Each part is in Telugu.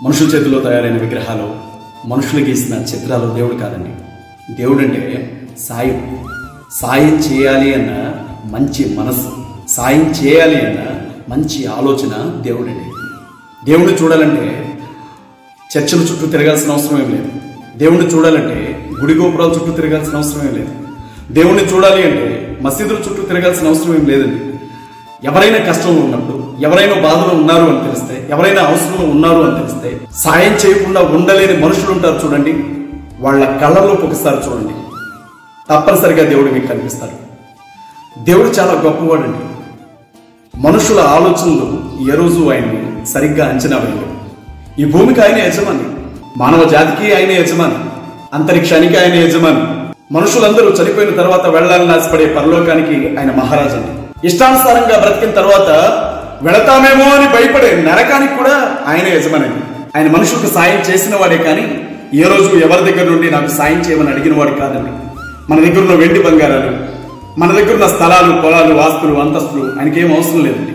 మనుషుల చేతిలో తయారైన విగ్రహాలు మనుషులు గీసిన చిత్రాలు దేవుడు కాదండి దేవుడు అంటే సాయం సాయం చేయాలి అన్న మంచి మనసు సాయం చేయాలి అన్న మంచి ఆలోచన దేవుడండి దేవుడిని చూడాలంటే చర్చల చుట్టూ తిరగాల్సిన అవసరం ఏం లేదు దేవుణ్ణి చూడాలంటే గుడి గోపురాల చుట్టూ తిరగాల్సిన అవసరం ఏం లేదు దేవుణ్ణి చూడాలి అంటే మసీదుల చుట్టూ తిరగాల్సిన అవసరం ఏం లేదండి ఎవరైనా కష్టంలో ఉన్నప్పుడు ఎవరైనా బాధలో ఉన్నారు అని తెలిస్తే ఎవరైనా అవసరంలో ఉన్నారు అని తెలిస్తే సాయం చేయకుండా ఉండలేని మనుషులు ఉంటారు చూడండి వాళ్ళ కళ్ళల్లో ఒకసారి చూడండి తప్పనిసరిగా దేవుడు మీకు కనిపిస్తాడు దేవుడు చాలా గొప్పవాడండి మనుషుల ఆలోచనలు ఏ రోజు ఆయన్ని సరిగ్గా అంచనా వేయలేవు ఈ భూమికి ఆయన యజమాని మానవ జాతికి ఆయన యజమాని అంతరిక్షానికి ఆయన యజమాని మనుషులందరూ చనిపోయిన తర్వాత వెళ్ళాలని ఆశపడే పరలోకానికి ఆయన మహారాజు అండి ఇష్టానుసారంగా బ్రతికిన తర్వాత వెళతామేమో అని భయపడే నరకానికి కూడా ఆయన యజమాని ఆయన మనుషులకు సాయం చేసిన వాడే కానీ ఏ రోజు ఎవరి దగ్గర నుండి నాకు సాయం చేయమని అడిగిన వాడు కాదండి మన దగ్గర ఉన్న వెండి బంగారాలు మన దగ్గర ఉన్న స్థలాలు పొలాలు ఆస్తులు అంతస్తులు ఆయనకి ఏం అవసరం లేదండి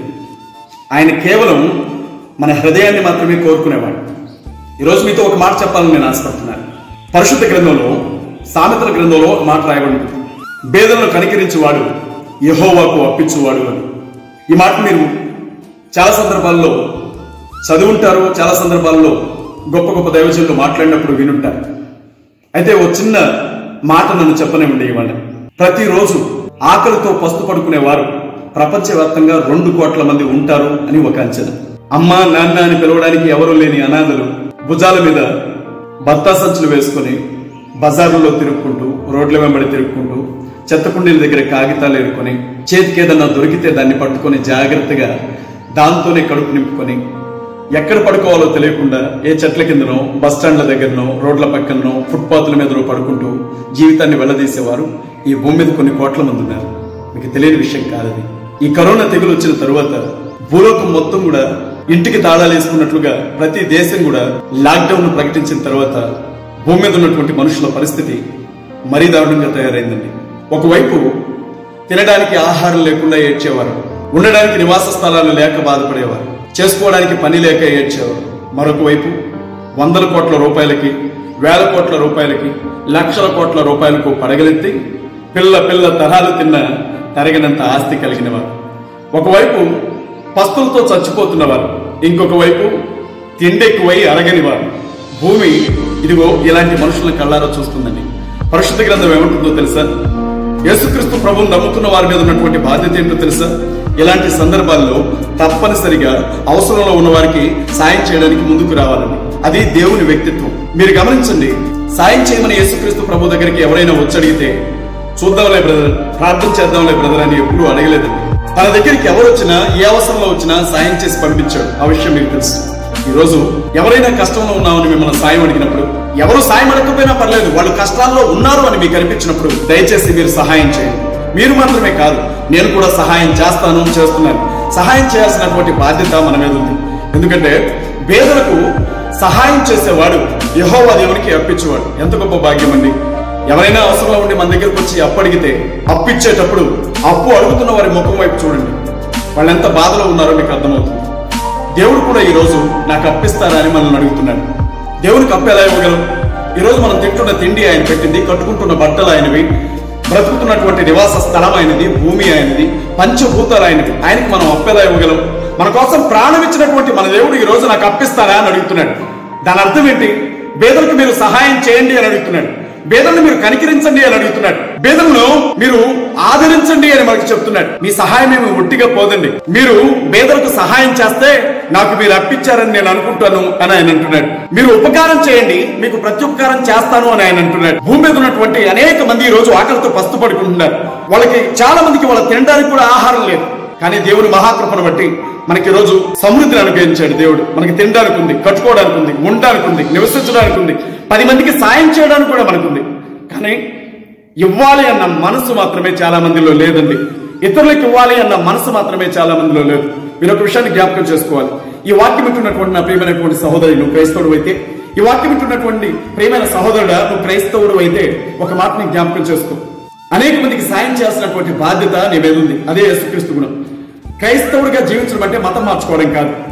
ఆయన కేవలం మన హృదయాన్ని మాత్రమే కోరుకునేవాడు ఈరోజు మీతో ఒక మాట చెప్పాలని నేను ఆశపడుతున్నాను పరిశుద్ధ గ్రంథంలో సామెతల గ్రంథంలో ఒక మాట రాయబడి ఉంది బేదలను కనికరించేవాడు యహోవాకు అప్పించువాడు అని ఈ మాట మీరు చాలా సందర్భాల్లో చదువుంటారు చాలా సందర్భాల్లో గొప్ప గొప్ప దైవజనులు మాట్లాడినప్పుడు వినుంటారు అయితే ఓ చిన్న మాట నన్ను చెప్పనివ్వండి ఇవాళ ప్రతిరోజు ఆకలితో పస్తు పడుకునేవారు ప్రపంచవ్యాప్తంగా రెండు కోట్ల మంది ఉంటారు అని ఒక అంచనా అమ్మ నాన్న అని పిలవడానికి ఎవరూ లేని అనాథలు భుజాల మీద బత్తా సంచులు వేసుకొని బజారులో తిరుక్కుంటూ రోడ్ల వెంబడి తిరుక్కుంటూ చెత్త కుండీల దగ్గర కాగితాలు ఏరుకొని చేతికి ఏదన్నా దొరికితే దాన్ని పట్టుకొని జాగ్రత్తగా దాంతోనే కడుపు నింపుకొని ఎక్కడ పడుకోవాలో తెలియకుండా ఏ చెట్ల కిందనో బస్ స్టాండ్ల దగ్గరనో రోడ్ల పక్కనో ఫుట్పాత్ల మీదనో పడుకుంటూ జీవితాన్ని వెళ్లదీసేవారు ఈ భూమి మీద కొన్ని కోట్ల మంది ఉన్నారు మీకు తెలియని విషయం కాదది ఈ కరోనా తెగులు వచ్చిన తరువాత భూలోకం మొత్తం కూడా ఇంటికి తాళాలు వేసుకున్నట్లుగా ప్రతి దేశం కూడా లాక్డౌన్ ప్రకటించిన తర్వాత భూమి మీద ఉన్నటువంటి మనుషుల పరిస్థితి మరీ దారుణంగా తయారైందండి ఒకవైపు తినడానికి ఆహారం లేకుండా ఏడ్చేవారు ఉండడానికి నివాస స్థలాలు లేక బాధపడేవారు చేసుకోవడానికి పని లేక ఏడ్చేవారు మరొక వైపు వందల కోట్ల రూపాయలకి వేల కోట్ల రూపాయలకి లక్షల కోట్ల రూపాయలకు పడగలెత్తి పిల్ల పిల్ల తరాలు తిన్న తరగనంత ఆస్తి కలిగినవారు ఒకవైపు పస్తులతో చచ్చిపోతున్నవారు ఇంకొక వైపు తిండెక్కువై అరగనివారు భూమి ఇదిగో ఇలాంటి మనుషుల కళ్ళారా చూస్తుందండి పరిశుద్ధ గ్రంథం ఏమంటుందో తెలుసా యేసుక్రీస్తు ప్రభువు నమ్ముకున్న వారి మీద ఉన్నటువంటి బాధ్యత ఏంటో తెలుసా ఇలాంటి సందర్భాల్లో తప్పనిసరిగా అవసరంలో ఉన్న వారికి సాయం చేయడానికి ముందుకు రావాలని అది దేవుని వ్యక్తిత్వం మీరు గమనించండి సాయం చేయమని యేసుక్రీస్తు ప్రభు దగ్గరికి ఎవరైనా వచ్చి అడిగితే చూద్దాంలే బ్రదర్ ప్రార్థన చేద్దాంలే బ్రదర్ అని ఎప్పుడూ అడగలేదండి తన దగ్గరికి ఎవరు వచ్చినా ఏ అవసరంలో వచ్చినా సాయం చేసి పంపించాడు ఆ విషయం మీకు తెలుసు ఈ రోజు ఎవరైనా కష్టంలో ఉన్నామని మిమ్మల్ని సాయం అడిగినప్పుడు ఎవరు సాయం అడగకపోయినా పర్లేదు వాళ్ళు కష్టాల్లో ఉన్నారు అని మీకు అనిపించినప్పుడు దయచేసి మీరు సహాయం చేయండి మీరు మాత్రమే కాదు నేను కూడా సహాయం చేస్తాను చేస్తున్నాను సహాయం చేయాల్సినటువంటి బాధ్యత మన మీద ఉంది ఎందుకంటే పేదలకు సహాయం చేసేవాడు యహోవా దేవునికి అప్పించేవాడు ఎంత గొప్ప భాగ్యం అండి ఎవరైనా అవసరంలో ఉండి మన దగ్గరకు వచ్చి అప్పు అడిగితే అప్పు ఇచ్చేటప్పుడు అప్పు అడుగుతున్న వారి ముఖం వైపు చూడండి వాళ్ళు ఎంత బాధలో ఉన్నారో మీకు అర్థమవుతుంది దేవుడు కూడా ఈ రోజు నాకు అప్పిస్తారా అని మనల్ని అడుగుతున్నాడు దేవునికి అప్పు ఎలా ఇవ్వగలం ఈ రోజు మనం తింటున్న తిండి ఆయన పెట్టింది కట్టుకుంటున్న బట్టలు ఆయనవి బ్రతుకుతున్నటువంటి నివాస స్థలం ఆయనది భూమి ఆయనది పంచభూతాలు ఆయనది ఆయనకి మనం అప్పు ఎలా ఇవ్వగలం మన కోసం ప్రాణం ఇచ్చినటువంటి మన దేవుడు ఈ రోజు నాకు అప్పిస్తారా అని అడుగుతున్నాడు దాని అర్థం ఏంటి పేదలకు మీరు సహాయం చేయండి అని అడుగుతున్నాడు పేదలను మీరు కనికరించండి అని అడుగుతున్నాడు పేదలను మీరు ఆదరించండి అని మనకు చెప్తున్నాడు మీ సహాయం ఏమి ఒట్టిగా పోదండి మీరు పేదలకు సహాయం చేస్తే నాకు మీరు అప్పించారని నేను అనుకుంటాను అని ఆయన అంటున్నాడు మీరు ఉపకారం చేయండి మీకు ప్రత్యుపకారం చేస్తాను అని ఆయన అంటున్నాడు భూమి మీద ఉన్నటువంటి అనేక మంది ఈ రోజు ఆకలితో పస్తు పడుకుంటున్నారు వాళ్ళకి చాలా మందికి వాళ్ళ తినడానికి కూడా ఆహారం లేదు కానీ దేవుని మహాకృపను బట్టి మనకి ఈ రోజు సమృద్ధిని అనుగ్రహించాడు దేవుడు మనకి తినడానికి ఉంది కట్టుకోవడానికి ఉంది ఉండడానికి ఉంది నివసించడానికి ఉంది పది మందికి సాయం చేయడానికి కూడా మనకుంది కానీ ఇవ్వాలి అన్న మనసు మాత్రమే చాలా మందిలో లేదండి ఇతరులకు ఇవ్వాలి అన్న మనసు మాత్రమే చాలా మందిలో లేదు మీరు ఒక విషయాన్ని జ్ఞాపకం చేసుకోవాలి ఈ వాక్యం వింటున్నటువంటి నా ప్రియమైనటువంటి సహోదరి నువ్వు క్రైస్తవుడు అయితే ఈ వాక్యం వింటున్నటువంటి ప్రియమైన సహోదరుడా నువ్వు క్రైస్తవుడు అయితే ఒక మాటని జ్ఞాపకం చేసుకో అనేక మందికి సాయం చేయాల్సినటువంటి బాధ్యత నీ మీద ఉంది అదే యేసుక్రీస్తు గుణం క్రైస్తవుడిగా జీవించడం అంటే మతం మార్చుకోవడం కాదు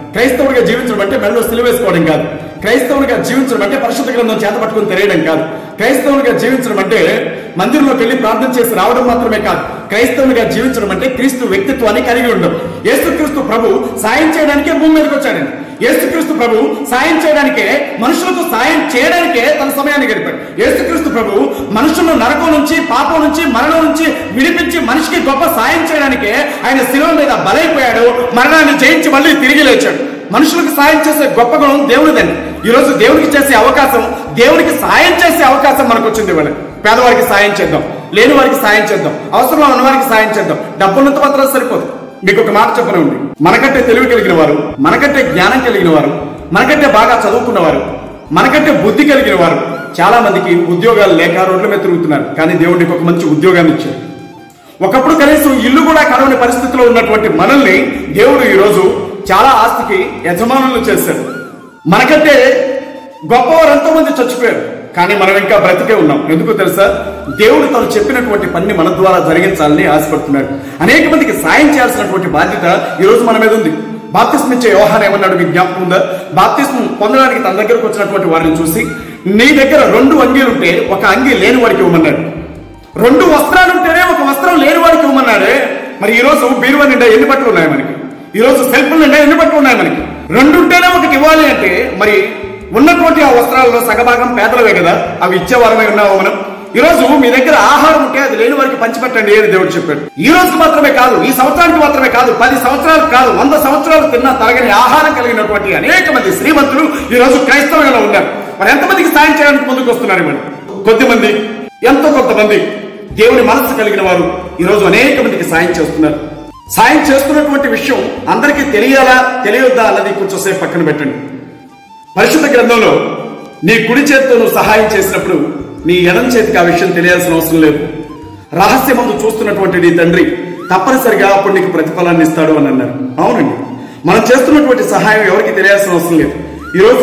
క్రైస్తవుడిగా జీవించడం అంటే మెడలో సిలువేసుకోవడం కాదు క్రైస్తవునిగా జీవించడం అంటే పరిశుద్ధ గ్రంథం చేత పట్టుకుని తెలియడం కాదు క్రైస్తవునిగా జీవించడం అంటే మందిరంలోకి వెళ్ళి ప్రార్థన చేసి రావడం మాత్రమే కాదు క్రైస్తవునిగా జీవించడం అంటే క్రీస్తు వ్యక్తిత్వాన్ని కలిగి ఉండడం యేసుక్రీస్తు ప్రభు సాయం చేయడానికే భూమి మీదకి వచ్చాడండి యేసుక్రీస్తు ప్రభు సాయం చేయడానికే మనుషులకు సాయం చేయడానికే తన సమయాన్ని గడిపాడు యేసుక్రీస్తు ప్రభు మనుషులను నరకం నుంచి పాపం నుంచి మరణం నుంచి విడిపించి మనిషికి గొప్ప సాయం చేయడానికే ఆయన శిలువ మీద బలైపోయాడు మరణాన్ని జయించి మళ్ళీ తిరిగి లేచాడు మనుషులకు సాయం చేసే గొప్ప గుణం దేవునిదండి ఈ రోజు దేవునికి చేసే అవకాశం దేవునికి సాయం చేసే అవకాశం మనకు వచ్చింది ఇవాళ పేదవారికి సాయం చేద్దాం లేని వారికి సాయం చేద్దాం అవసరం ఉన్న వారికి సాయం చేద్దాం డబ్బులంత మాత్రం సరిపోదు మీకు ఒక మాట చెప్పనే ఉంది మనకంటే తెలివి కలిగిన వారు మనకంటే జ్ఞానం కలిగిన వారు మనకంటే బాగా చదువుకున్న వారు మనకంటే బుద్ధి కలిగిన వారు చాలా మందికి ఉద్యోగాలు లేక రోడ్ల మీద తిరుగుతున్నారు కానీ దేవుడికి ఒక మంచి ఉద్యోగాన్ని ఇచ్చాడు ఒకప్పుడు కనీసం ఇల్లు కూడా కడవని పరిస్థితిలో ఉన్నటువంటి మనల్ని దేవుడు ఈరోజు చాలా ఆస్తికి యజమానులు చేశాడు మనకంటే గొప్పవారు ఎంతో మంది చచ్చిపోయారు కానీ మనం ఇంకా బ్రతికే ఉన్నాం ఎందుకు తెలుసా దేవుడు తను చెప్పినటువంటి పని మన ద్వారా జరిగించాలని ఆశపడుతున్నాడు అనేక మందికి సాయం చేయాల్సినటువంటి బాధ్యత ఈ రోజు మన మీద ఉంది బాప్తిస్మ ఇచ్చే యోహాన్ ఏమన్నాడు మీకు జ్ఞాపకం ఉందా బాప్తిస్మం పొందడానికి తన దగ్గరకు వచ్చినటువంటి వారిని చూసి నీ దగ్గర రెండు అంగీలు ఉంటే ఒక అంగీ లేని వారికి ఇవ్వమన్నాడు రెండు వస్త్రాలు ఉంటేనే ఒక వస్త్రం లేని వాడికి ఇవ్వమన్నాడే మరి ఈ రోజు బీరువా నిండా ఎన్ని బట్టలు ఉన్నాయి మనకి ఈ రోజు సెల్ఫ్ల నిండా ఎన్ని బట్టలు ఉన్నాయి మనకి రెండు ఉంటేనే ఒకటి ఇవ్వాలి అంటే మరి ఉన్నటువంటి ఆ వస్త్రాలలో సగభాగం పేదలవే కదా అవి ఇచ్చేవారమై ఉన్నాము మనం ఈ రోజు మీ దగ్గర ఆహారం ఉంటే అది లేని వారికి పంచిపెట్టండి అని దేవుడు చెప్పాడు ఈ రోజు మాత్రమే కాదు ఈ సంవత్సరానికి మాత్రమే కాదు పది సంవత్సరాలు కాదు వంద సంవత్సరాలు తిన్నా తరగని ఆహారం కలిగినటువంటి అనేక మంది శ్రీమంతులు ఈ రోజు క్రైస్తవులుగా ఉన్నారు మరి ఎంతమందికి సాయం చేయడానికి ముందుకు వస్తున్నారు మరి కొద్దిమంది ఎంతో కొంతమంది దేవుని మనస్సు కలిగిన వారు ఈ రోజు అనేక మందికి సాయం చేస్తున్నారు సాయం చేస్తున్నటువంటి విషయం అందరికీ తెలియాలా తెలియొద్దా అన్నది కొంచెం సేపు పక్కన పెట్టండి పరిశుద్ధ గ్రంథంలో నీ కుడి చేతితో నువ్వు సహాయం చేసినప్పుడు నీ ఎడం చేతికి ఆ విషయం తెలియాల్సిన అవసరం లేదు రహస్యమందు చూస్తున్నటువంటి నీ తండ్రి తప్పనిసరిగా అప్పుడు నీకు ప్రతిఫలాన్ని ఇస్తాడు అని అన్నారు అవునండి మనం చేస్తున్నటువంటి సహాయం ఎవరికి తెలియాల్సిన అవసరం లేదు ఈరోజు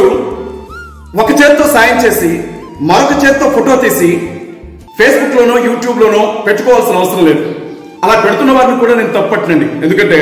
ఒక చేత్తో సాయం చేసి మరొక చేత్తో ఫోటో తీసి ఫేస్బుక్ లోనో యూట్యూబ్ లోనో పెట్టుకోవాల్సిన అవసరం లేదు అలా పెడుతున్న వారిని కూడా నేను తప్పట్నండి ఎందుకంటే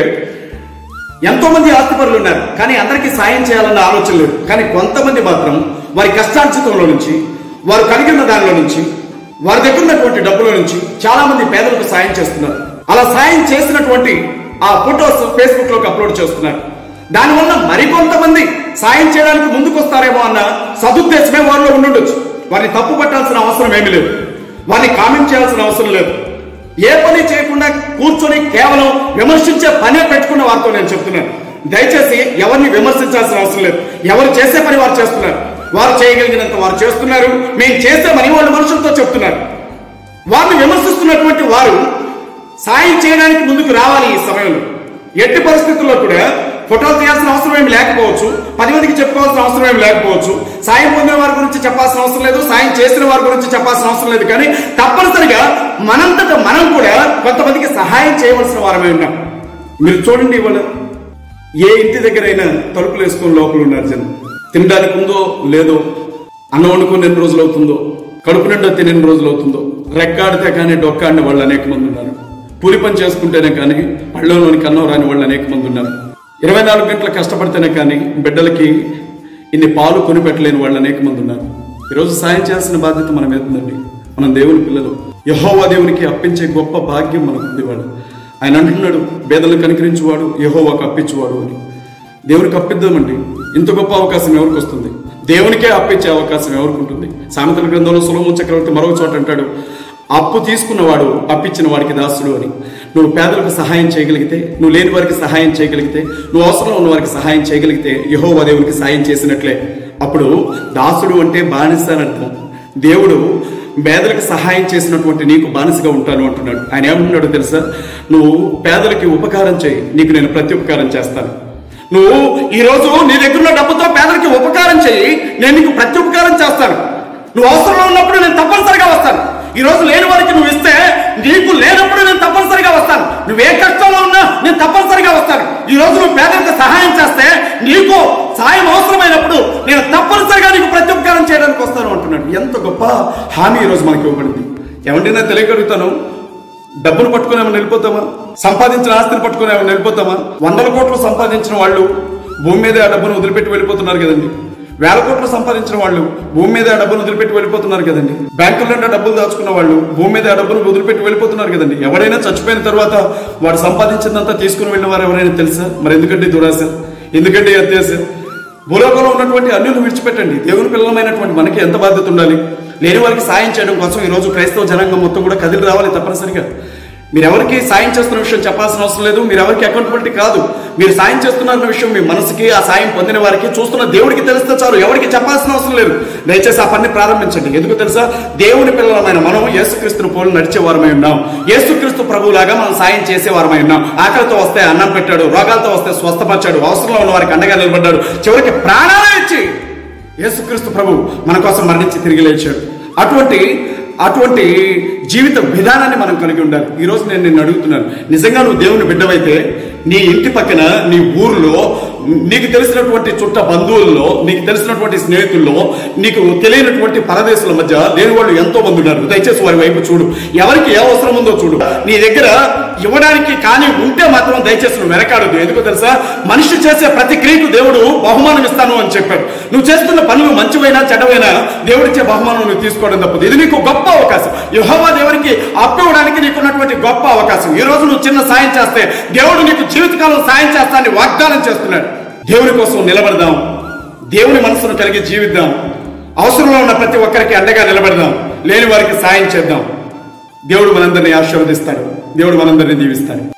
ఎంతో మంది ఆస్తిపరులు ఉన్నారు కానీ అందరికీ సాయం చేయాలన్న ఆలోచన లేదు కానీ కొంతమంది మాత్రం వారి కష్టార్జితంలో నుంచి వారు కలిగి ఉన్న దానిలో నుంచి వారి దగ్గర ఉన్నటువంటి డబ్బుల నుంచి చాలా మంది పేదలకు సాయం చేస్తున్నారు అలా సాయం చేసినటువంటి ఆ ఫొటోస్ ఫేస్బుక్ లోకి అప్లోడ్ చేస్తున్నారు దానివల్ల మరికొంతమంది సాయం చేయడానికి ముందుకు వస్తారేమో అన్న సదుద్దేశమే వారిలో ఉండుండొచ్చు వారిని తప్పు పట్టాల్సిన అవసరం ఏమీ లేదు వారిని కామెంట్ చేయాల్సిన అవసరం లేదు ఏ పని చేయకుండా కూర్చొని కేవలం విమర్శించే పనే పెట్టుకున్న వారితో నేను చెప్తున్నాను దయచేసి ఎవరిని విమర్శించాల్సిన అవసరం లేదు ఎవరు చేసే పని వారు చేస్తున్నారు వారు చేయగలిగినంత వారు చేస్తున్నారు మేము చేసే పని వాళ్ళు మనుషులతో చెప్తున్నారు వారిని విమర్శిస్తున్నటువంటి వారు సాయం చేయడానికి ముందుకు రావాలి ఈ సమయంలో ఎట్టి పరిస్థితుల్లో కూడా ఫోటోలు తీయాల్సిన అవసరం ఏమి లేకపోవచ్చు పది మందికి చెప్పుకోవాల్సిన అవసరం ఏమి లేకపోవచ్చు సాయం పొందిన వారి గురించి చెప్పాల్సిన అవసరం లేదు సాయం చేసిన వారి గురించి చెప్పాల్సిన అవసరం లేదు కానీ తప్పనిసరిగా మనంతట మనం కూడా కొంతమందికి సహాయం చేయవలసిన వారమే ఉన్నాం మీరు చూడండి ఇవాళ ఏ ఇంటి దగ్గరైనా తలుపులు వేసుకొని లోపల ఉన్నారు జనం తినడానికి ఉందో లేదో అన్నం వండుకొని ఎన్ని రోజులు అవుతుందో కడుపు నిండా తిని ఎన్ని రోజులు అవుతుందో రెక్కాడితే కానీ డొక్కాడిన వాళ్ళు అనేక మంది ఉన్నారు కూలి పని చేసుకుంటేనే కానీ పళ్ళలోనికి అన్నం రాని వాళ్ళు అనేక మంది ఉన్నారు ఇరవై నాలుగు గంటలు కష్టపడితేనే కానీ బిడ్డలకి ఇన్ని పాలు కొనిపెట్టలేని వాళ్ళు అనేక మంది ఉన్నారు ఈరోజు సాయం చేయాల్సిన బాధ్యత మన మీద ఉందండి మనం దేవుని పిల్లలు యహోవా దేవునికి అప్పించే గొప్ప భాగ్యం మనకు ఉంది వాడు ఆయన అంటున్నాడు బేదలను కనికరించువాడు యహోవాకు అప్పించువాడు అని దేవునికి అప్పిద్దామండి ఇంత గొప్ప అవకాశం ఎవరికి వస్తుంది దేవునికే అప్పించే అవకాశం ఎవరికి ఉంటుంది సామెతల గ్రంథంలో సులభం చక్రవర్తి మరొక చోట అంటాడు అప్పు తీసుకున్నవాడు అప్పించిన వాడికి దాసుడు అని నువ్వు పేదలకు సహాయం చేయగలిగితే నువ్వు లేని వారికి సహాయం చేయగలిగితే నువ్వు అవసరంలో ఉన్న వారికి సహాయం చేయగలిగితే యహోవా దేవునికి సహాయం చేసినట్లే అప్పుడు దాసుడు అంటే బానిస అని అర్థం దేవుడు పేదలకు సహాయం చేసినటువంటి నీకు బానిసగా ఉంటాను అంటున్నాడు ఆయన ఏమంటున్నాడు తెలుసా నువ్వు పేదలకి ఉపకారం చేయి నీకు నేను ప్రతి ఉపకారం చేస్తాను నువ్వు ఈ రోజు నీ దగ్గర ఉన్న డబ్బుతో పేదలకి ఉపకారం చేయి నేను నీకు ప్రతి ఉపకారం చేస్తాను నువ్వు అవసరంలో ఉన్నప్పుడు నేను తప్పనిసరిగా వస్తాను ఈ రోజు లేని వారికి నువ్వు ఇస్తే నీకు లేనప్పుడు నేను తప్పనిసరిగా వస్తాను నువ్వు ఏ కష్టంలో ఉన్నా నేను తప్పనిసరిగా వస్తాను ఈ రోజు నువ్వు పేదలకు సహాయం చేస్తే నీకు సాయం అవసరమైనప్పుడు నేను తప్పనిసరిగా నీకు ప్రతి ఉపకారం చేయడానికి వస్తాను అంటున్నాడు ఎంత గొప్ప హామీ ఈ రోజు మనకి ఇవ్వబడింది ఏమంటే నేను తెలియగలుగుతాను డబ్బులు పట్టుకుని ఏమైనా వెళ్ళిపోతామా సంపాదించిన ఆస్తిని పట్టుకుని ఏమైనా వెళ్ళిపోతామా వందల కోట్లు సంపాదించిన వాళ్ళు భూమి మీద ఆ డబ్బును వదిలిపెట్టి వెళ్ళిపోతున్నారు కదండి వేల కోట్లు సంపాదించిన వాళ్ళు భూమి మీద ఆ డబ్బును వదిలిపెట్టి వెళ్ళిపోతున్నారు కదండి బ్యాంకుల్లో డబ్బులు దాచుకున్న వాళ్ళు భూమి మీద ఆ డబ్బును వదిలిపెట్టి వెళ్ళిపోతున్నారు కదండి ఎవరైనా చచ్చిపోయిన తర్వాత వాడు సంపాదించిందంతా తీసుకుని వెళ్ళిన వారు ఎవరైనా తెలుసా మరి ఎందుకంటే దురాశ ఎందుకంటే ఈ అత్యాశ భూలోకంలో ఉన్నటువంటి అన్యులు విడిచిపెట్టండి దేవుని పిల్లలమైనటువంటి మనకి ఎంత బాధ్యత ఉండాలి లేని వారికి సాయం చేయడం కోసం ఈ రోజు క్రైస్తవ జనాంగం మొత్తం కూడా కదిలి రావాలి తప్పనిసరిగా మీరు ఎవరికి సాయం చేస్తున్న విషయం చెప్పాల్సిన అవసరం లేదు మీరు ఎవరికి అకౌంటబిలిటీ కాదు మీరు సాయం చేస్తున్నారన్న విషయం మీ మనసుకి ఆ సాయం పొందిన వారికి చూస్తున్న దేవుడికి తెలిస్తే చాలు ఎవరికి చెప్పాల్సిన అవసరం లేదు దయచేసి ఆ పని ప్రారంభించండి ఎందుకు తెలుసా దేవుని పిల్లలమైన మనం యేసుక్రీస్తుని పోలి నడిచే వారమై ఉన్నాం యేసుక్రీస్తు ప్రభువులాగా మనం సాయం చేసే వారమై ఉన్నాం ఆకలితో వస్తే అన్నం పెట్టాడు రోగాలతో వస్తే స్వస్థపరిచాడు అవసరంలో ఉన్న వారికి అండగా నిలబడ్డాడు చివరికి ప్రాణాలే ఇచ్చి యేసుక్రీస్తు ప్రభు మన కోసం మరణించి తిరిగి లేచాడు అటువంటి అటువంటి జీవిత విధానాన్ని మనం కలిగి ఉండాలి ఈ రోజు నేను నిన్ను అడుగుతున్నాను నిజంగా నువ్వు దేవుని బిడ్డవైతే నీ ఇంటి పక్కన నీ ఊరిలో నీకు తెలిసినటువంటి చుట్ట బంధువుల్లో నీకు తెలిసినటువంటి స్నేహితుల్లో నీకు తెలియనటువంటి పరదేశుల మధ్య లేని వాళ్ళు ఎంతో మంది ఉన్నారు దయచేసి వారి వైపు చూడు ఎవరికి ఏ అవసరం ఉందో చూడు నీ దగ్గర ఇవ్వడానికి కానీ ఉంటే మాత్రం దయచేసి నువ్వు వెనకాడదు ఎందుకో తెలుసా మనిషి చేసే ప్రతి క్రియకు దేవుడు బహుమానం ఇస్తాను అని చెప్పాడు నువ్వు చేస్తున్న పనులు మంచివైనా చెడ్డవైనా దేవుడిచ్చే బహుమానం నువ్వు తీసుకోవడం తప్పదు ఇది నీకు గొప్ప అవకాశం యెహోవా దేవునికి అప్పివ్వడానికి నీకున్నటువంటి గొప్ప అవకాశం ఈ రోజు నువ్వు చిన్న సాయం చేస్తే దేవుడు నీకు జీవితకాలం సాయం చేస్తానని వాగ్దానం చేస్తున్నాడు దేవుని కోసం నిలబడదాం దేవుని మనసును కలిగి జీవిద్దాం అవసరంలో ఉన్న ప్రతి ఒక్కరికి అండగా నిలబడదాం లేని వారికి సాయం చేద్దాం దేవుడు మనందరినీ ఆశీర్వదిస్తాడు దేవుడు మనందరినీ దీవిస్తాడు